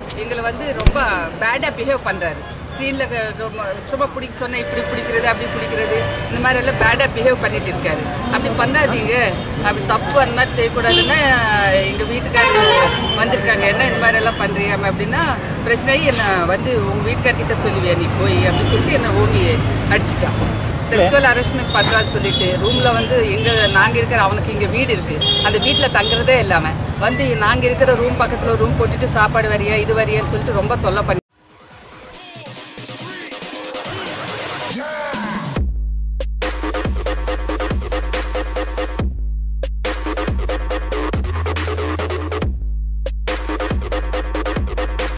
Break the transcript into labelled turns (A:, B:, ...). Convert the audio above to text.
A: எங்களை வந்து ரொம்ப பேடாக பிஹேவ் பண்ணுறாரு சீனில் சும்மா பிடிக்க சொன்னால் இப்படி பிடிக்கிறது அப்படி பிடிக்கிறது இந்த மாதிரி எல்லாம் பேடாக பிஹேவ் பண்ணிட்டு இருக்காரு அப்படி பண்ணாதீங்க அப்படி தப்பு அந்த மாதிரி செய்யக்கூடாதுன்னா எங்கள் வீட்டுக்காரங்க வந்திருக்காங்க என்ன இந்த மாதிரி எல்லாம் பண்ணுறியாம அப்படின்னா பிரச்சனை என்னை வந்து உங்கள் வீட்டுக்கார்கிட்ட சொல்லுவியா நீ போய் அப்படின்னு சொல்லிட்டு என்னை ஓங்கி அடிச்சிட்டான் செக்ஸுவல் அரேஞ்ச்மெண்ட் பண்றான்னு சொல்லிட்டு ரூம்ல வந்து எங்க நாங்க இருக்கிற அவனுக்கு இங்க வீடு இருக்கு அந்த வீட்ல தங்குறதே இல்லாம வந்து நாங்க இருக்கிற ரூம் பக்கத்துல ரூம் போட்டுட்டு சாப்பாடு வரியா இது வரியான்னு சொல்லிட்டு ரொம்ப தொல்லை பண்ணி